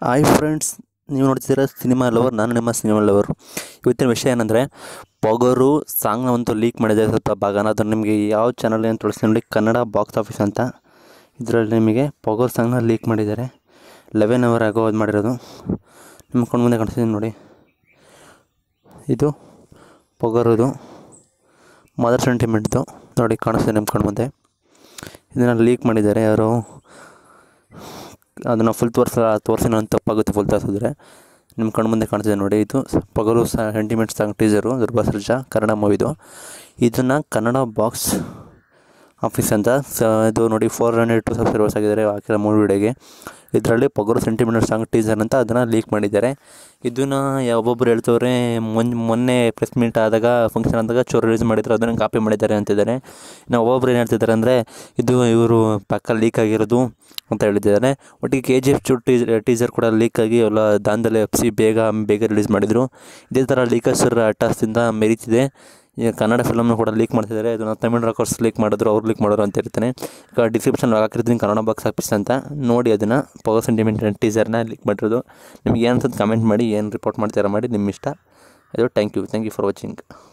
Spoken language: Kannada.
ಹಾಯ್ ಫ್ರೆಂಡ್ಸ್ ನೀವು ನೋಡ್ತಿದ್ದೀರ ಸಿನಿಮಾ ಲವರ್ ನಾನು ನಿಮ್ಮ ಸಿನಿಮಾ ಲವರ್ ಇವತ್ತಿನ ವಿಷಯ ಏನಂದರೆ ಪೊಗರು ಸಾಂಗ್ನ ಒಂದು ಲೀಕ್ ಮಾಡಿದೆ ಸ್ವಲ್ಪ ಭಾಗನ ಅದನ್ನು ನಿಮಗೆ ಯಾವ ಚಾನಲ್ ಏನು ತೋರಿಸ್ತೀನಿ ನೋಡಿ ಕನ್ನಡ ಬಾಕ್ಸ್ ಆಫೀಸ್ ಅಂತ ಇದರಲ್ಲಿ ನಿಮಗೆ ಪೊಗರು ಸಾಂಗ್ನ ಲೀಕ್ ಮಾಡಿದ್ದಾರೆ ಲೆವೆನ್ ಅವರ್ ಆಗೋ ಅದು ಮಾಡಿರೋದು ನಿಮ್ಮ ಕಣ್ಣು ಮುಂದೆ ಕಾಣಿಸ್ತೀನಿ ನೋಡಿ ಇದು ಪೊಗರುದು ಮದರ್ ಸೆಂಟಿಮೆಂಟ್ದು ನೋಡಿ ಕಾಣಿಸ್ತಿದೆ ನಿಮ್ಮ ಕಣ್ಣು ಮುಂದೆ ಇದನ್ನು ಲೀಕ್ ಮಾಡಿದ್ದಾರೆ ಯಾರು ಅದನ್ನು ಫುಲ್ ತೋರಿಸ ತೋರಿಸಿ ನಾನು ತಪ್ಪಾಗುತ್ತೆ ಫುಲ್ ತೋರಿಸಿದ್ರೆ ನಿಮ್ಮ ಕಣ್ಣು ಮುಂದೆ ಕಾಣ್ತಿದೆ ನೋಡಿ ಇದು ಪಗಲು sentiment song teaser Dhruva Sarja Kannada ಮೂವಿದು ಇದನ್ನು ಕನ್ನಡ ಬಾಕ್ಸ್ ಆಫೀಸ್ ಅಂತ ಸ ಇದು ನೋಡಿ ಫೋರ್ ಹಂಡ್ರೆಡ್ ಟು ಸಬ್ಸ್ಕ್ರೈಬರ್ಸ್ ಆಗಿದ್ದಾರೆ ಹಾಕಿರೋ ಮೂರು ವಿಡಿಯೋಗೆ ಇದರಲ್ಲಿ ಪೊಗರು ಸೆಂಟಿಮೆಂಟ್ ಸಾಂಗ್ ಟೀಸರ್ ಅಂತ ಅದನ್ನು ಲೀಕ್ ಮಾಡಿದ್ದಾರೆ ಇದನ್ನು ಒಬ್ಬೊಬ್ರು ಹೇಳ್ತವ್ರೆ ಮೊನ್ ಮೊನ್ನೆ ಪ್ರೆಸ್ ಮೀಟ್ ಆದಾಗ ಫಂಕ್ಷನ್ ಆದಾಗ ಚೋರು ರಿಲೀಸ್ ಮಾಡಿದ್ರು ಅದನ್ನು ಕಾಪಿ ಮಾಡಿದ್ದಾರೆ ಅಂತಿದ್ದಾರೆ ಇನ್ನು ಒಬ್ಬೊಬ್ರು ಏನು ಹೇಳ್ತಿದ್ದಾರೆ ಅಂದರೆ ಇದು ಇವರು ಪಕ್ಕ ಲೀಕ್ ಆಗಿರೋದು ಅಂತ ಹೇಳಿದ್ದಾರೆ ಒಟ್ಟಿಗೆ ಕೆ ಜಿ ಎಫ್ ಚು ಟೀಸರ್ ಟೀಸರ್ ಕೂಡ ಲೀಕ್ ಆಗಿ ಎಲ್ಲ ದಾನದಲ್ಲಿ ಎಪ್ಸಿ ಬೇಗ ಬೇಗ ರಿಲೀಸ್ ಮಾಡಿದರು ಇದೇ ಥರ ಲೀಕರ್ಸರ್ ಅಟ್ಟಾಸದಿಂದ ಮೆರೀತಿದೆ ಈಗ ಕನ್ನಡ ಫಿಲಮ್ನ ಕೂಡ ಲೀಕ್ ಮಾಡ್ತಿದ್ದಾರೆ ಅದನ್ನು ತಮಿಳ್ ರಾಕರ್ಸ್ ಲೀಕ್ ಮಾಡಿದ್ರು ಅವ್ರು ಲೀಕ್ ಮಾಡೋರು ಅಂತ ಇರ್ತಾನೆ ಈಗ ಡಿಸ್ಕ್ರಿಪ್ಷನ್ ಹಾಕಿರ್ತೀನಿ ಕನ್ನಡ ಬಾಕ್ಸ್ ಆಫೀಸ್ ಅಂತ ನೋಡಿ ಅದನ್ನು ಪವರ್ ಸೆಂಟಿಮೆಂಟ್ ಟೀಸರ್ನ ಲೀಕ್ ಮಾಡಿರೋದು ನಿಮ್ಗೆ ಏನು ಅನ್ಸುತ್ತೆ ಕಮೆಂಟ್ ಮಾಡಿ ಏನು ರಿಪೋರ್ಟ್ ಮಾಡ್ತೀರಾ ಮಾಡಿ ನಿಮ್ಮ ಇಷ್ಟ ಅದು thank you thank you for watching